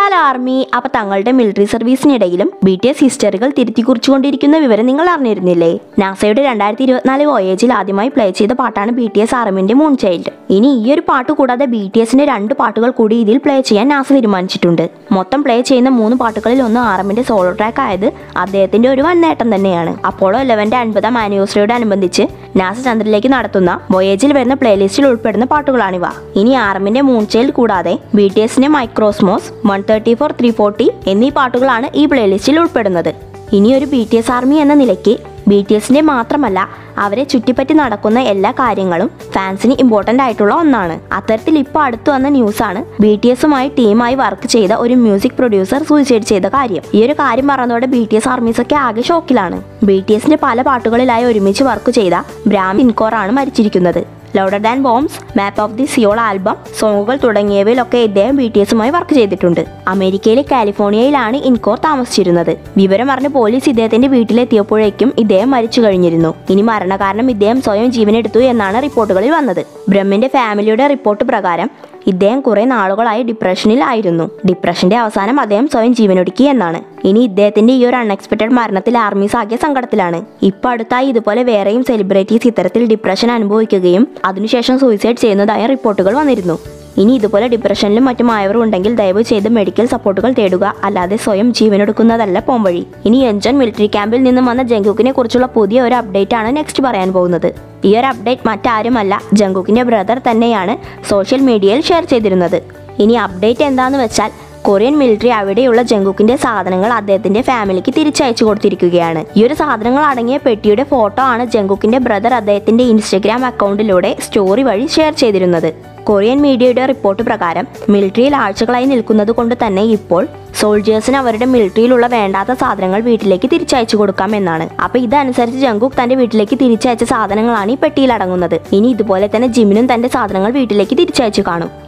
hello army അപ്പൊ തങ്ങളുടെ military സർവീസിനിടയിലും ബി ടി എസ് ഹിസ്റ്ററികൾ തിരുത്തി കുറിച്ചുകൊണ്ടിരിക്കുന്ന വിവരം നിങ്ങൾ അറിഞ്ഞിരുന്നില്ലേ നാസയുടെ രണ്ടായിരത്തി ഇരുപത്തിനാല് വോയേജിൽ ആദ്യമായി പ്ലേ ചെയ്ത പാട്ടാണ് ബി ടി എസ് ആർമിന്റെ മൂൺ ചൈൽഡ് ഇനി ഈ ഒരു പാട്ട് കൂടാതെ ബി ടി എസിന്റെ രണ്ട് പാട്ടുകൾ കൂടി ഇതിൽ പ്ലേ ചെയ്യാൻ നാസ തീരുമാനിച്ചിട്ടുണ്ട് മൊത്തം പ്ലേ ചെയ്യുന്ന മൂന്ന് പാട്ടുകളിൽ ഒന്ന് ആർമിന്റെ സോളോ ട്രാക്ക് ആയത് അദ്ദേഹത്തിന്റെ ഒരു വൻ നേട്ടം തന്നെയാണ് അപ്പോളോ ഇലവന്റെ അൻപതാം ആനിവേഴ്സറിയോടനുബന്ധിച്ച് നാസ ചന്ദ്രനിലേക്ക് നടത്തുന്ന വോയേജിൽ വരുന്ന പ്ലേലിസ്റ്റിൽ ഉൾപ്പെടുന്ന പാട്ടുകളാണിവ ഇനി ആർമിന്റെ മൂൺ ചൈൽഡ് കൂടാതെ ബി ടി എസിന്റെ Mikrokosmos one thirty four three forty എന്നീ പാട്ടുകളാണ് ഈ പ്ലേലിസ്റ്റിൽ ഉൾപ്പെടുന്നത് ഇനി ഒരു ബി ടി എസ് ആർമി എന്ന നിലയ്ക്ക് ബി ടി എസിന്റെ മാത്രമല്ല അവരെ ചുറ്റിപ്പറ്റി നടക്കുന്ന എല്ലാ കാര്യങ്ങളും ഫാൻസിന് ഇമ്പോർട്ടൻ്റ് ആയിട്ടുള്ള ഒന്നാണ് അത്തരത്തിൽ ഇപ്പോൾ അടുത്ത് വന്ന ന്യൂസാണ് ബി ടി എസുമായി ടീമായി വർക്ക് ചെയ്ത ഒരു മ്യൂസിക് പ്രൊഡ്യൂസർ സൂയിസൈഡ് ചെയ്ത കാര്യം ഈ ഒരു കാര്യം പറഞ്ഞതോടെ ബി ടി എസ് ആർമീസ് ഒക്കെ ആകെ ഷോക്കിലാണ് ബി ടി എസിന്റെ പല പാട്ടുകളിലായി ഒരുമിച്ച് വർക്ക് ചെയ്ത ബ്രാഹ്മി ഇൻകോർ ആണ് മരിച്ചിരിക്കുന്നത് louder than bombs map of the Seoul album സോങ്ങുകൾ തുടങ്ങിയവയിലൊക്കെ ഇദ്ദേഹം ബി ടി എസുമായി വർക്ക് ചെയ്തിട്ടുണ്ട് അമേരിക്കയിലെ കാലിഫോർണിയയിലാണ് ഇൻകോർ താമസിച്ചിരുന്നത് വിവരം അറിഞ്ഞ് പോലീസ് ഇദ്ദേഹത്തിന്റെ വീട്ടിലെത്തിയപ്പോഴേക്കും ഇദ്ദേഹം മരിച്ചു കഴിഞ്ഞിരുന്നു ഇനി മരണകാരണം ഇദ്ദേഹം സ്വയം ജീവനെടുത്തു എന്നാണ് റിപ്പോർട്ടുകളിൽ വന്നത് ബ്രഹ്മിന്റെ ഫാമിലിയുടെ റിപ്പോർട്ട് പ്രകാരം ഇദ്ദേഹം കുറെ നാളുകളായി ഡിപ്രഷനിൽ ആയിരുന്നു ഡിപ്രഷന്റെ അവസാനം അദ്ദേഹം സ്വയം ജീവനൊടുക്കി എന്നാണ് ഇനി ഇദ്ദേഹത്തിന്റെ ഈ ഒരു അൺഎക്സ്പെക്ടഡ് മരണത്തിൽ ആർമീസ് ആകിയ സങ്കടത്തിലാണ് ഇപ്പൊ അടുത്തായി ഇതുപോലെ വേറെയും സെലിബ്രിറ്റീസ് ഇത്തരത്തിൽ ഡിപ്രഷൻ അനുഭവിക്കുകയും അതിനുശേഷം സൂയിസൈഡ് ചെയ്യുന്നതായ റിപ്പോർട്ടുകൾ വന്നിരുന്നു ഇനി ഇതുപോലെ ഡിപ്രഷനിലും മറ്റും ആയവർ ഉണ്ടെങ്കിൽ ദയവ് ചെയ്ത് മെഡിക്കൽ സപ്പോർട്ടുകൾ തേടുക അല്ലാതെ സ്വയം ജീവനെടുക്കുന്നതല്ല പോംവഴി ഇനി എൻജോൺ മിലിറ്ററി ക്യാമ്പിൽ നിന്നും വന്ന ജങ്കുക്കിനെ കുറിച്ചുള്ള പുതിയ ഒരു അപ്ഡേറ്റ് ആണ് നെക്സ്റ്റ് പറയാൻ പോകുന്നത് ഈ ഒരു അപ്ഡേറ്റ് മറ്റാരുമല്ല ജങ്കുക്കിന്റെ ബ്രദർ തന്നെയാണ് സോഷ്യൽ മീഡിയയിൽ ഷെയർ ചെയ്തിരുന്നത് ഇനി അപ്ഡേറ്റ് എന്താന്ന് വെച്ചാൽ കൊറിയൻ മിലിറ്ററി അവിടെയുള്ള ജങ്കുക്കിന്റെ സാധനങ്ങൾ അദ്ദേഹത്തിന്റെ ഫാമിലിക്ക് തിരിച്ചയച്ചു കൊടുത്തിരിക്കുകയാണ് ഈ ഒരു സാധനങ്ങൾ അടങ്ങിയ പെട്ടിയുടെ ഫോട്ടോ ആണ് ജങ്കുക്കിന്റെ ബ്രദർ അദ്ദേഹത്തിന്റെ ഇൻസ്റ്റഗ്രാം അക്കൗണ്ടിലൂടെ സ്റ്റോറി വഴി ഷെയർ ചെയ്തിരുന്നത് കൊറിയൻ മീഡിയയുടെ റിപ്പോർട്ട് പ്രകാരം മിലിറ്ററിയിൽ ആഴ്ചകളായി നിൽക്കുന്നത് കൊണ്ട് തന്നെ ഇപ്പോൾ സോൾജേഴ്സിന് അവരുടെ മിലിറ്ററിയിലുള്ള വേണ്ടാത്ത സാധനങ്ങൾ വീട്ടിലേക്ക് തിരിച്ചയച്ചു കൊടുക്കാം എന്നാണ് അപ്പൊ ഇതനുസരിച്ച് ജങ്കുക്ക് തന്റെ വീട്ടിലേക്ക് തിരിച്ചയച്ച സാധനങ്ങളാണ് ഈ പെട്ടിയിൽ അടങ്ങുന്നത് ഇനി ഇതുപോലെ തന്നെ ജിമിനും തന്റെ സാധനങ്ങൾ വീട്ടിലേക്ക് തിരിച്ചയച്ചു കാണും